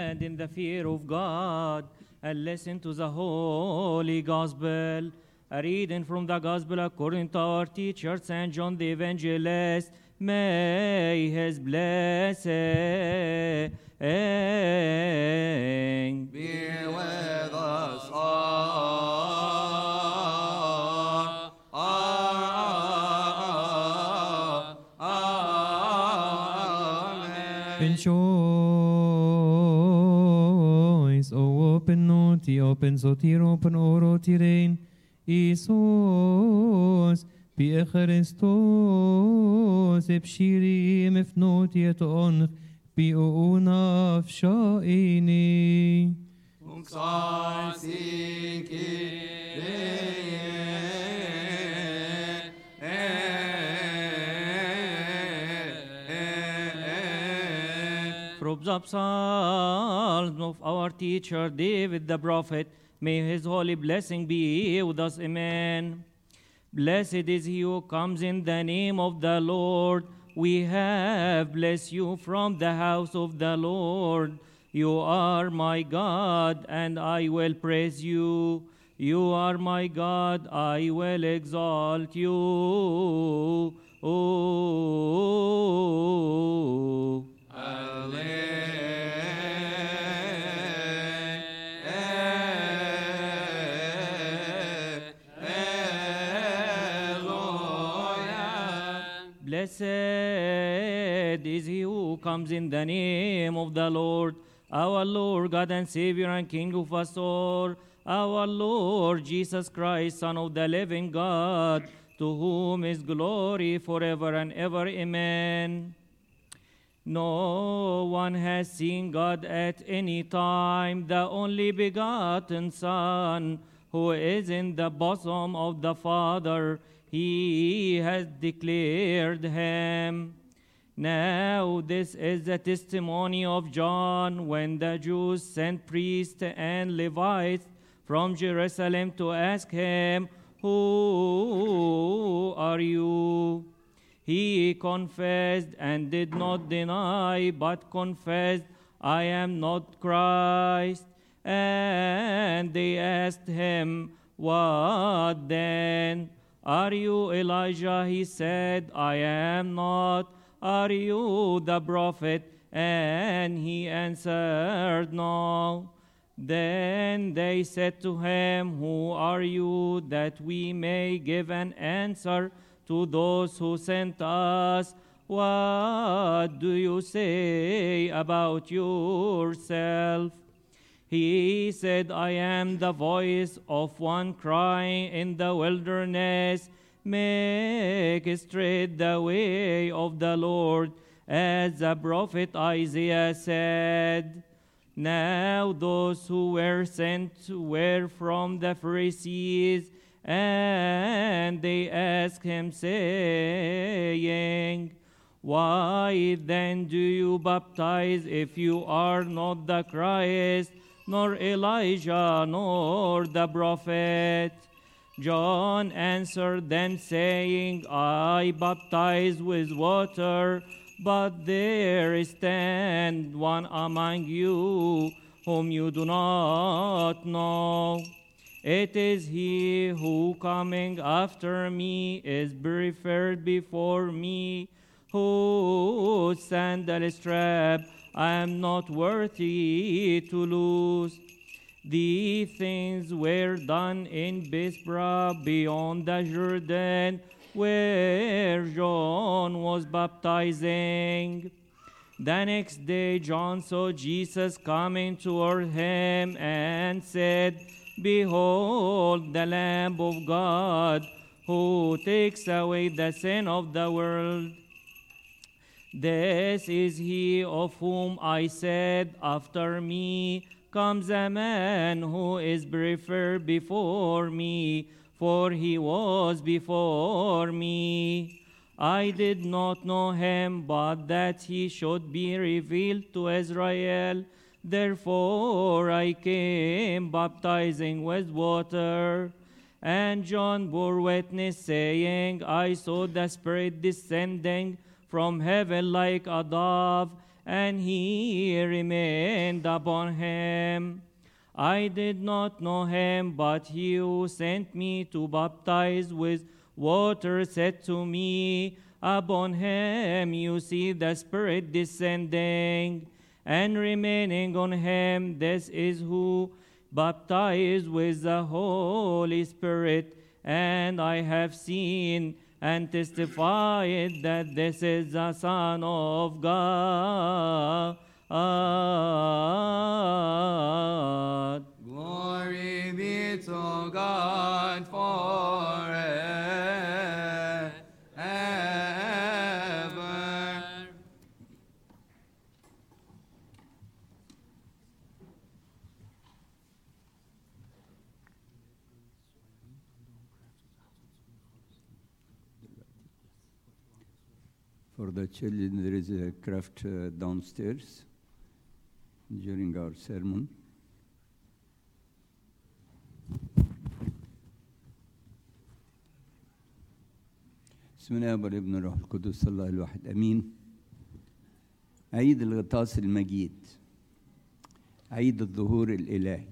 stand in the fear of God and listen to the holy gospel. A reading from the gospel according to our teacher, St. John the Evangelist. May his blessing Be with us all. Amen. Rejoice, O open noti, open sotir, open oro tirein, Isus, bi Christos, ebshiri mefnoti et onch, bi unaf shaini. From the psalms of our teacher David the prophet, may his holy blessing be with us. Amen. Blessed is he who comes in the name of the Lord. We have blessed you from the house of the Lord. You are my God, and I will praise you. You are my God, I will exalt you. Oh. Blessed is he who comes in the name of the Lord, our Lord, God and Savior and King of us all, our Lord Jesus Christ, Son of the living God, to whom is glory forever and ever. Amen. No one has seen God at any time, the only begotten Son, who is in the bosom of the Father. He has declared him. Now, this is the testimony of John when the Jews sent priests and Levites from Jerusalem to ask him, Who are you? He confessed and did not deny, but confessed, I am not Christ. And they asked him, What then? Are you Elijah? He said, I am not. Are you the prophet? And he answered, No. Then they said to him, Who are you, that we may give an answer to those who sent us? What do you say about yourself? He said, I am the voice of one crying in the wilderness, Make straight the way of the Lord, as the prophet Isaiah said. Now those who were sent were from the Pharisees, and they asked him, saying, Why then do you baptize if you are not the Christ, nor Elijah, nor the prophet? John answered them, saying, I baptize with water, but there stand one among you whom you do not know. It is he who coming after me is preferred before me, whose sandal strap I am not worthy to lose. These things were done in Bethbra beyond the Jordan, where John was baptizing. The next day, John saw Jesus coming toward him and said, Behold, the Lamb of God who takes away the sin of the world. This is he of whom I said, After me comes a man who is preferred before me, for he was before me. I did not know him, but that he should be revealed to Israel. Therefore I came baptizing with water. And John bore witness, saying, I saw the Spirit descending from heaven like a dove, and he remained upon him. I did not know him, but he who sent me to baptize with water said to me, Upon him you see the Spirit descending and remaining on him. This is who baptized with the Holy Spirit. And I have seen and testified that this is the Son of God. Glory be to God forever. For the children, there is a craft uh, downstairs during our sermon. بسم الله والابن الروح القدس الله الواحد امين عيد الغطاس المجيد عيد الظهور الالهي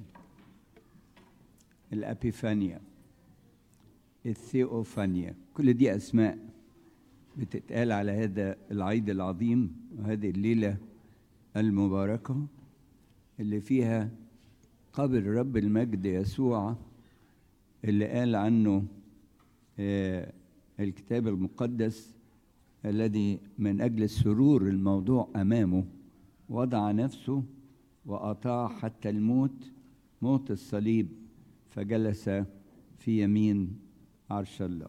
الابيفانيا الثيوفانيا كل دي اسماء بتتقال على هذا العيد العظيم وهذه الليله المباركه اللي فيها قبر رب المجد يسوع اللي قال عنه آه، الكتاب المقدس الذي من اجل السرور الموضوع امامه وضع نفسه واطاع حتى الموت موت الصليب فجلس في يمين عرش الله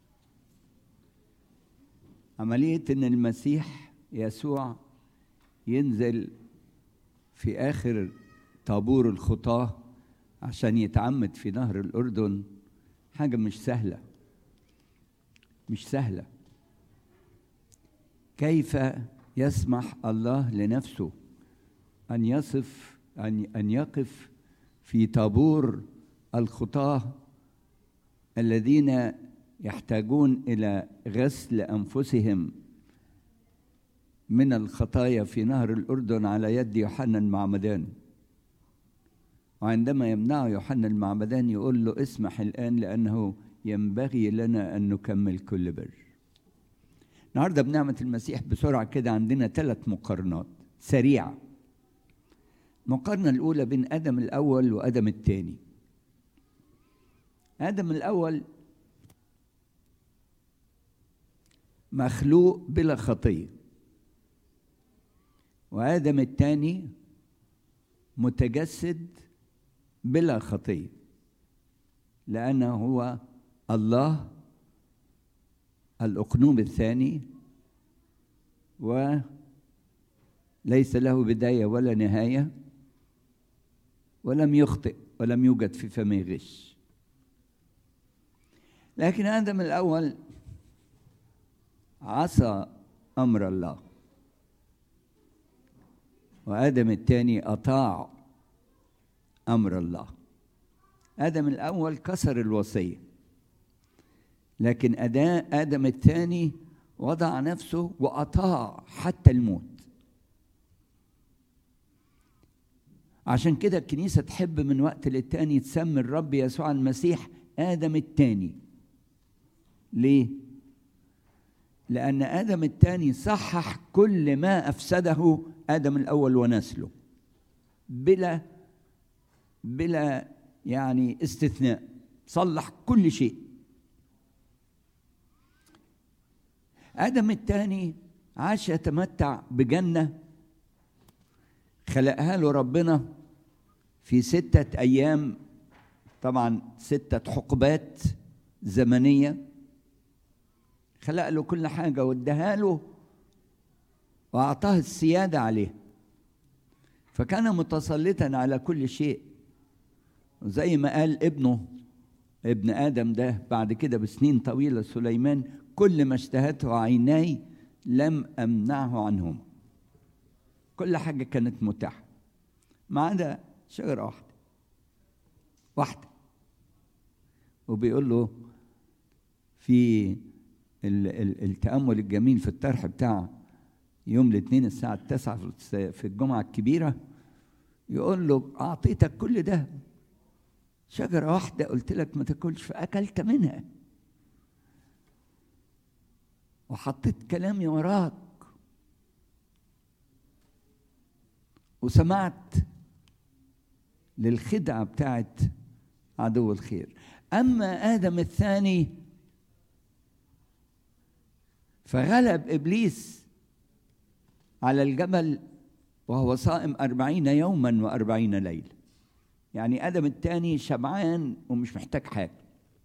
عمليه ان المسيح يسوع ينزل في اخر طابور الخطاه عشان يتعمد في نهر الاردن حاجه مش سهله مش سهله كيف يسمح الله لنفسه ان يصف ان ان يقف في طابور الخطاه الذين يحتاجون الى غسل انفسهم من الخطايا في نهر الاردن على يد يوحنا المعمدان وعندما يمنعه يوحنا المعمدان يقول له اسمح الان لانه ينبغي لنا ان نكمل كل بر النهارده بنعمه المسيح بسرعه كده عندنا ثلاث مقارنات سريعه المقارنه الاولى بين ادم الاول وادم الثاني ادم الاول مخلوق بلا خطيه وادم الثاني متجسد بلا خطيه لانه هو الله الاقنوم الثاني وليس له بدايه ولا نهايه ولم يخطئ ولم يوجد في فمه غش لكن ادم الاول عصى امر الله وادم الثاني اطاع امر الله ادم الاول كسر الوصيه لكن اداء ادم الثاني وضع نفسه واطاع حتى الموت عشان كده الكنيسه تحب من وقت للتاني تسمي الرب يسوع المسيح ادم الثاني ليه لان ادم الثاني صحح كل ما افسده ادم الاول ونسله بلا بلا يعني استثناء صلح كل شيء ادم الثاني عاش يتمتع بجنه خلقها له ربنا في سته ايام طبعا سته حقبات زمنيه خلق له كل حاجه واداها له واعطاه السياده عليه فكان متسلطا على كل شيء وزي ما قال ابنه ابن ادم ده بعد كده بسنين طويله سليمان كل ما اشتهته عيناي لم امنعه عنهما كل حاجه كانت متاحه ما عدا شجره واحده واحده وبيقول له في ال- ال- التامل الجميل في الطرح بتاع يوم الاثنين الساعة تسعة في الجمعة الكبيرة يقول له أعطيتك كل ده شجرة واحدة قلت لك ما تاكلش فأكلت منها وحطيت كلامي وراك وسمعت للخدعة بتاعت عدو الخير أما آدم الثاني فغلب إبليس على الجبل وهو صائم أربعين يوما وأربعين ليلة يعني آدم الثاني شبعان ومش محتاج حاجة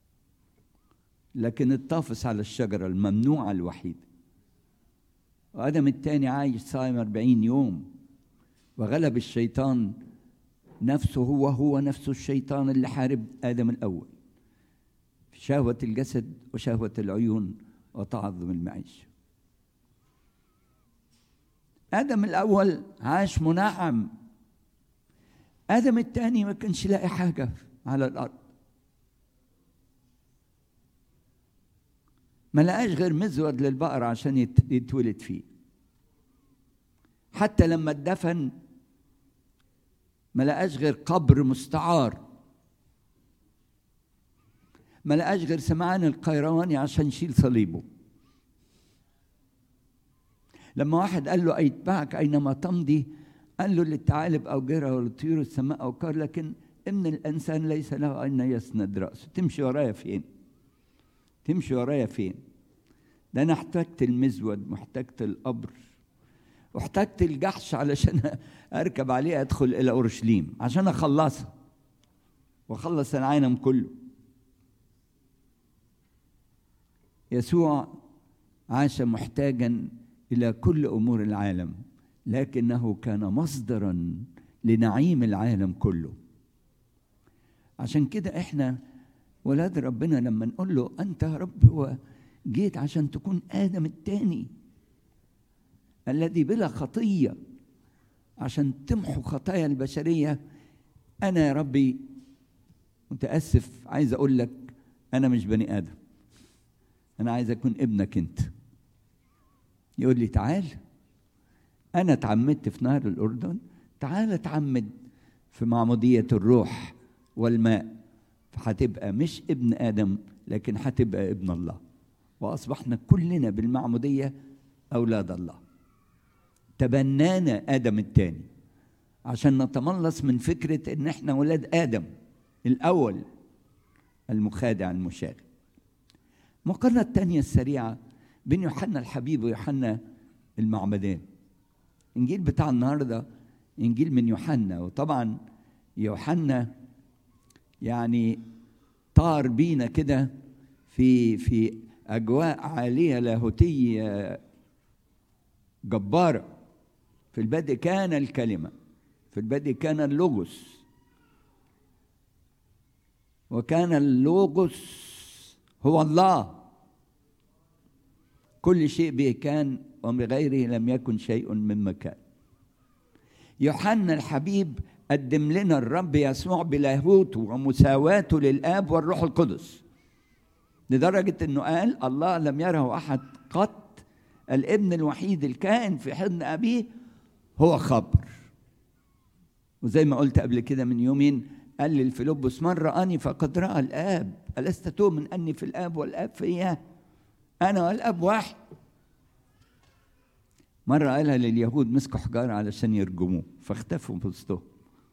لكن الطافس على الشجرة الممنوعة الوحيدة وآدم الثاني عايش صايم أربعين يوم وغلب الشيطان نفسه هو هو نفسه الشيطان اللي حارب آدم الأول في شهوة الجسد وشهوة العيون وتعظم المعيشة آدم الأول عاش منعم آدم الثاني ما كانش لاقي حاجة على الأرض ما لقاش غير مزود للبقر عشان يتولد فيه حتى لما اتدفن ما لقاش غير قبر مستعار ما لقاش غير سمعان القيرواني عشان يشيل صليبه لما واحد قال له أيتبعك أينما تمضي قال له للثعالب أو جرى ولطيور السماء أو كار لكن ابن الإنسان ليس له أين يسند رأسه تمشي ورايا فين تمشي ورايا فين ده أنا احتجت المزود واحتجت القبر واحتجت الجحش علشان أركب عليه أدخل إلى أورشليم عشان أخلصها وأخلص العالم كله يسوع عاش محتاجا الى كل امور العالم لكنه كان مصدرا لنعيم العالم كله عشان كده احنا ولاد ربنا لما نقول له انت يا رب هو جيت عشان تكون ادم الثاني الذي بلا خطيه عشان تمحو خطايا البشريه انا يا ربي متاسف عايز اقول لك انا مش بني ادم انا عايز اكون ابنك انت يقول لي تعال انا اتعمدت في نهر الاردن تعال اتعمد في معموديه الروح والماء فهتبقى مش ابن ادم لكن هتبقى ابن الله واصبحنا كلنا بالمعموديه اولاد الله تبنانا ادم الثاني عشان نتملص من فكره ان احنا ولاد ادم الاول المخادع المشاغب المقارنه الثانيه السريعه بين يوحنا الحبيب ويوحنا المعمدان انجيل بتاع النهارده انجيل من يوحنا وطبعا يوحنا يعني طار بينا كده في في اجواء عاليه لاهوتيه جباره في البدء كان الكلمه في البدء كان اللوغوس وكان اللوغوس هو الله كل شيء به كان ومن غيره لم يكن شيء مما كان يوحنا الحبيب قدم لنا الرب يسوع بلاهوته ومساواته للاب والروح القدس لدرجه انه قال الله لم يره احد قط الابن الوحيد الكائن في حضن ابيه هو خبر وزي ما قلت قبل كده من يومين قال للفيلبس من رآني فقد رأى الآب ألست تؤمن أني في الآب والآب فيا أنا والآب واحد مرة قالها لليهود مسكوا حجارة علشان يرجموه فاختفوا في وسطهم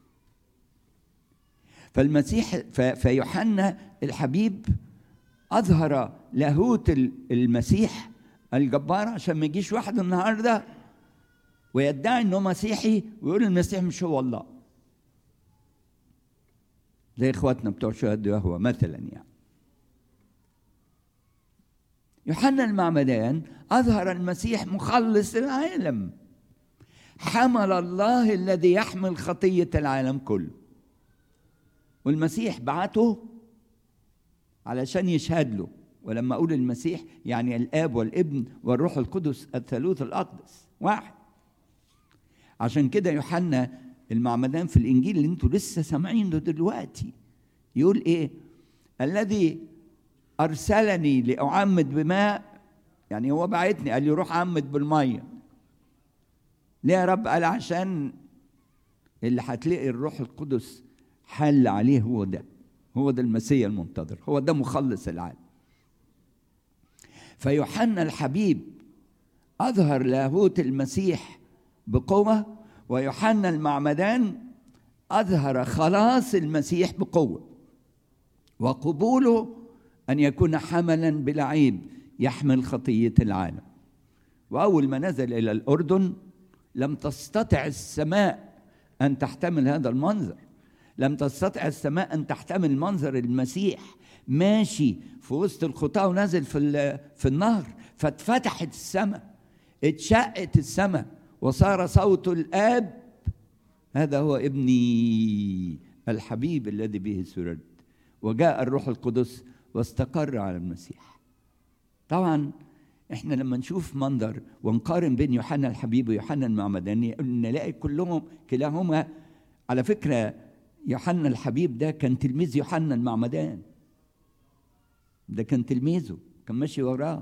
فالمسيح فيوحنا الحبيب أظهر لاهوت المسيح الجبار عشان ما يجيش واحد النهارده ويدعي انه مسيحي ويقول المسيح مش هو الله زي اخواتنا بتوع شهداء يهوى مثلا يعني يوحنا المعمدان اظهر المسيح مخلص العالم حمل الله الذي يحمل خطيه العالم كله والمسيح بعته علشان يشهد له ولما اقول المسيح يعني الاب والابن والروح القدس الثالوث الاقدس واحد عشان كده يوحنا المعمدان في الانجيل اللي انتوا لسه سامعينه دلوقتي يقول ايه الذي ارسلني لاعمد بماء يعني هو بعتني قال لي روح عمد بالميه ليه يا رب قال عشان اللي هتلاقي الروح القدس حل عليه هو ده هو ده المسيح المنتظر هو ده مخلص العالم فيوحنا الحبيب أظهر لاهوت المسيح بقوة ويوحنا المعمدان أظهر خلاص المسيح بقوة وقبوله أن يكون حملا بلا عيب يحمل خطية العالم وأول ما نزل إلى الأردن لم تستطع السماء أن تحتمل هذا المنظر لم تستطع السماء أن تحتمل منظر المسيح ماشي في وسط الخطاة ونازل في في النهر فاتفتحت السماء اتشقت السماء وصار صوت الآب هذا هو ابني الحبيب الذي به سررت وجاء الروح القدس واستقر على المسيح طبعا احنا لما نشوف منظر ونقارن بين يوحنا الحبيب ويوحنا المعمداني نلاقي كلهم كلاهما على فكره يوحنا الحبيب ده كان تلميذ يوحنا المعمدان ده كان تلميذه كان ماشي وراه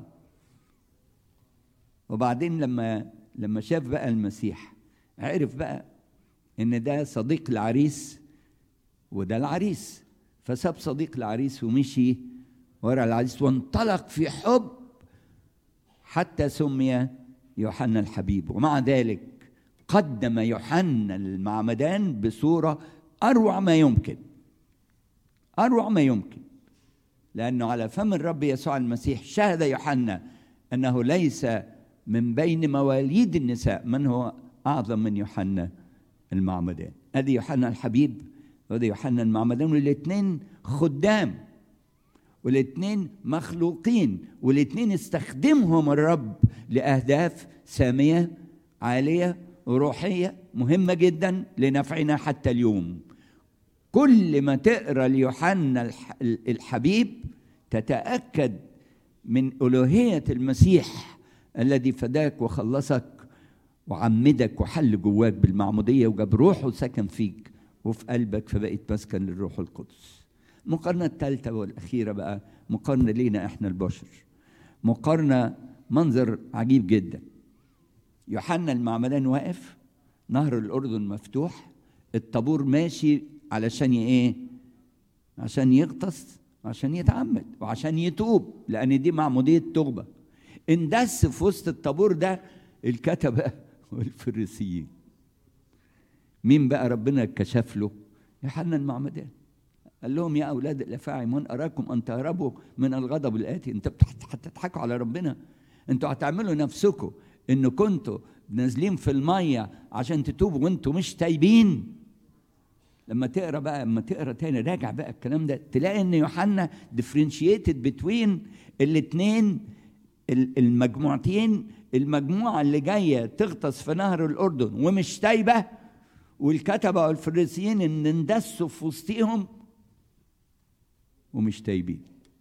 وبعدين لما لما شاف بقى المسيح عرف بقى ان ده صديق العريس وده العريس فساب صديق العريس ومشي ورا العريس وانطلق في حب حتى سمي يوحنا الحبيب ومع ذلك قدم يوحنا المعمدان بصوره اروع ما يمكن اروع ما يمكن لانه على فم الرب يسوع المسيح شهد يوحنا انه ليس من بين مواليد النساء من هو اعظم من يوحنا المعمدان ادي يوحنا الحبيب وادي يوحنا المعمدان والاثنين خدام والاثنين مخلوقين والاثنين استخدمهم الرب لاهداف ساميه عاليه روحيه مهمه جدا لنفعنا حتى اليوم كل ما تقرا ليوحنا الحبيب تتاكد من الوهيه المسيح الذي فداك وخلصك وعمدك وحل جواك بالمعموديه وجاب روحه سكن فيك وفي قلبك فبقيت مسكن للروح القدس المقارنة الثالثة والأخيرة بقى مقارنة لينا إحنا البشر مقارنة منظر عجيب جدا يوحنا المعمدان واقف نهر الأردن مفتوح الطابور ماشي علشان إيه عشان يغطس عشان يتعمد وعشان يتوب لأن دي معمودية توبة اندس في وسط الطابور ده الكتبة والفريسيين مين بقى ربنا كشف له يوحنا المعمدان قال لهم يا اولاد الافاعي من اراكم ان تهربوا من الغضب الاتي انتوا هتضحكوا على ربنا انتوا هتعملوا نفسكم ان كنتوا نازلين في الميه عشان تتوبوا وانتوا مش تايبين لما تقرا بقى لما تقرا تاني راجع بقى الكلام ده تلاقي ان يوحنا ديفرنشيتد بتوين الاثنين المجموعتين المجموعه اللي جايه تغطس في نهر الاردن ومش تايبه والكتبه والفريسيين ان اندسوا في وسطهم ومش تايبين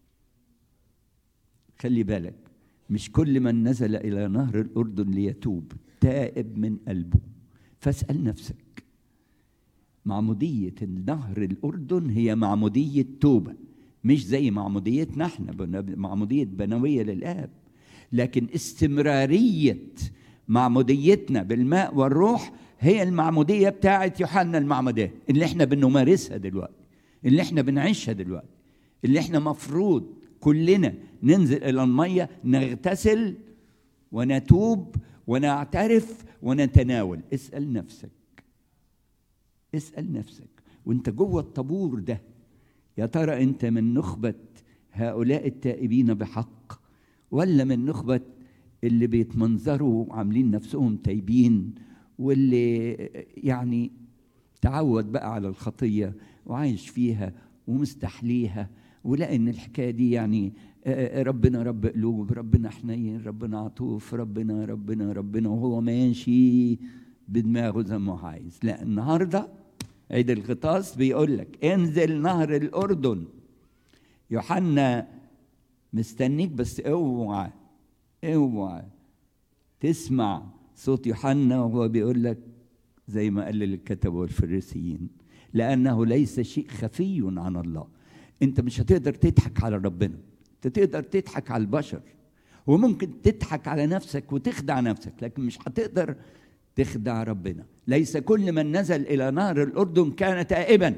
خلي بالك مش كل من نزل الى نهر الاردن ليتوب تائب من قلبه فاسال نفسك معموديه نهر الاردن هي معموديه توبه مش زي معموديتنا احنا معموديه بنويه للاب لكن استمراريه معموديتنا بالماء والروح هي المعموديه بتاعه يوحنا المعمدان اللي احنا بنمارسها دلوقتي اللي احنا بنعيشها دلوقتي اللي احنا مفروض كلنا ننزل الى الميه نغتسل ونتوب ونعترف ونتناول اسال نفسك اسال نفسك وانت جوه الطابور ده يا ترى انت من نخبه هؤلاء التائبين بحق ولا من نخبه اللي بيتمنظروا وعاملين نفسهم تايبين واللي يعني تعود بقى على الخطيه وعايش فيها ومستحليها ولقى ان الحكايه دي يعني ربنا رب قلوب ربنا حنين ربنا عطوف ربنا ربنا ربنا وهو ماشي بدماغه زي ما هو عايز لا النهارده عيد الغطاس بيقول لك انزل نهر الاردن يوحنا مستنيك بس اوعى اوعى تسمع صوت يوحنا وهو بيقول لك زي ما قال للكتبه والفريسيين لانه ليس شيء خفي عن الله انت مش هتقدر تضحك على ربنا انت تقدر تضحك على البشر وممكن تضحك على نفسك وتخدع نفسك لكن مش هتقدر تخدع ربنا ليس كل من نزل الى نهر الاردن كان تائبا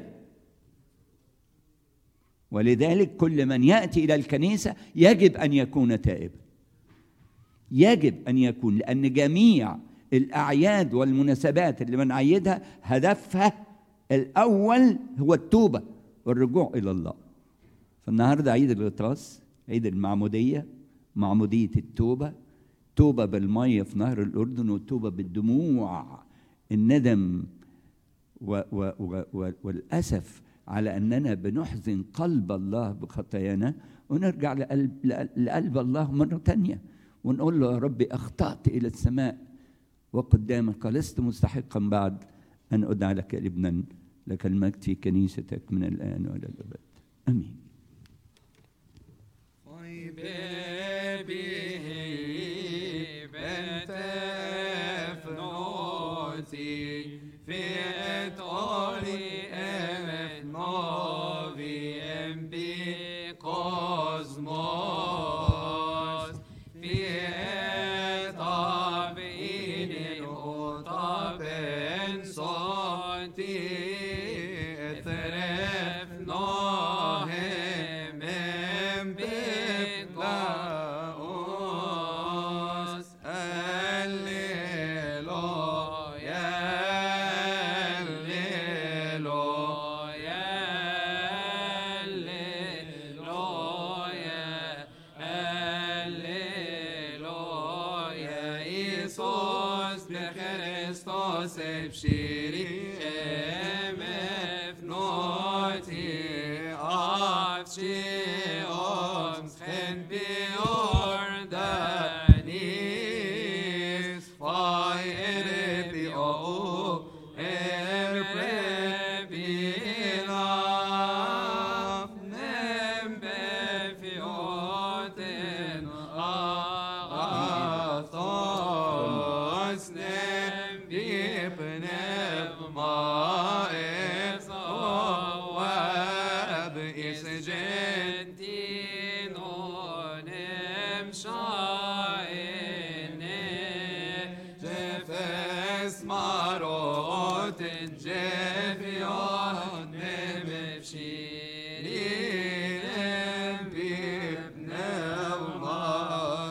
ولذلك كل من ياتي الى الكنيسه يجب ان يكون تائبا يجب ان يكون لان جميع الاعياد والمناسبات اللي بنعيدها هدفها الاول هو التوبه والرجوع الى الله فالنهارده عيد الغطاس عيد المعموديه معموديه التوبه توبه بالميه في نهر الاردن وتوبه بالدموع الندم و و و و والاسف على اننا بنحزن قلب الله بخطايانا ونرجع لقلب لقلب الله مره تانيه ونقول له يا ربي اخطات الى السماء وقدامك لست مستحقا بعد ان ادعى لك ابنا لك المجد في كنيستك من الان والى الابد امين ببيهي بنت فنوتي في اتولي امت نوفي ام بي كوزموس في طابين وطابن صوتي اثرف نوهم من بكلاوس الليلويا الليلويا الليلويا الليلويا إيسوس بخريستوس بشيري مفنوتي أفشي أمسخن بيوردانيس فاي إربي أو إربي لاف نمبي في أوتن أغاثوس نمبي بنبما إصواب إسجنتين ونمشاين جفس ماروت جفيون نمشيرين بابن وما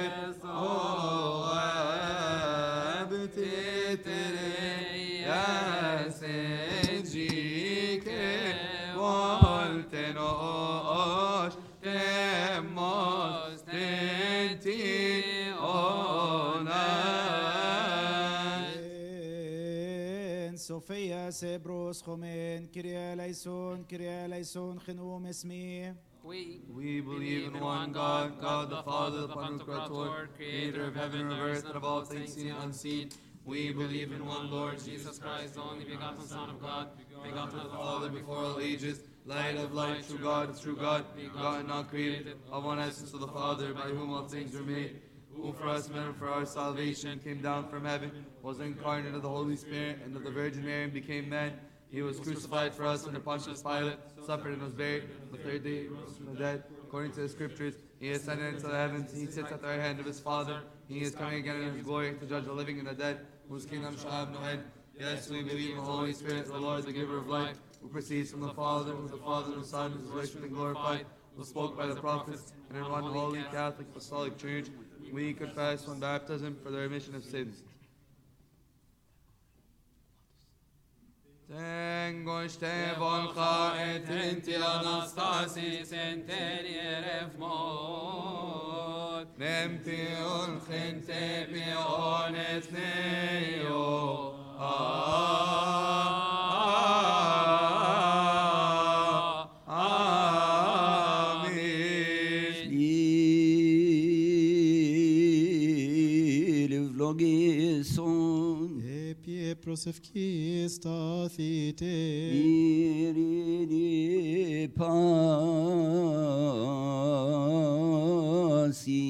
إصواب تتري يا سجيك والتنوش تموس تنتي أوناش إن صوفيا سبروس خومين كريا ليسون كريا ليسون خنوم اسمي We, we believe in one God, God the Father, the Pantocrator, creator of heaven and of earth and of all things seen and unseen. We believe in one Lord Jesus Christ, the only begotten Son of God, begotten of the Father before all ages, light of light, true God, true God, begotten, not created, of one essence of the Father, by whom all things were made, who for us men and for our salvation came down from heaven, was incarnate of the Holy Spirit and of the Virgin Mary and became man. He was crucified for us under Pontius Pilate, suffered and was buried. The third day he rose from the dead. According to the scriptures, he ascended into the heavens. He sits at the right hand of his Father. He is coming again in his glory to judge the living and the dead, whose kingdom shall have no end. Yes, we believe in the Holy Spirit, the Lord, the giver of life, who proceeds from the Father, who is the Father and the Son, who is worshipped and glorified, who spoke by the prophets, and in one holy Catholic Apostolic Church, we confess one baptism for the remission of sins. Tengo este volca et inti anastasis enterier mod. Nempi un gente pionet neo. Amen. Il vlogison Επί προσευχή σταθείτε Iridi pasi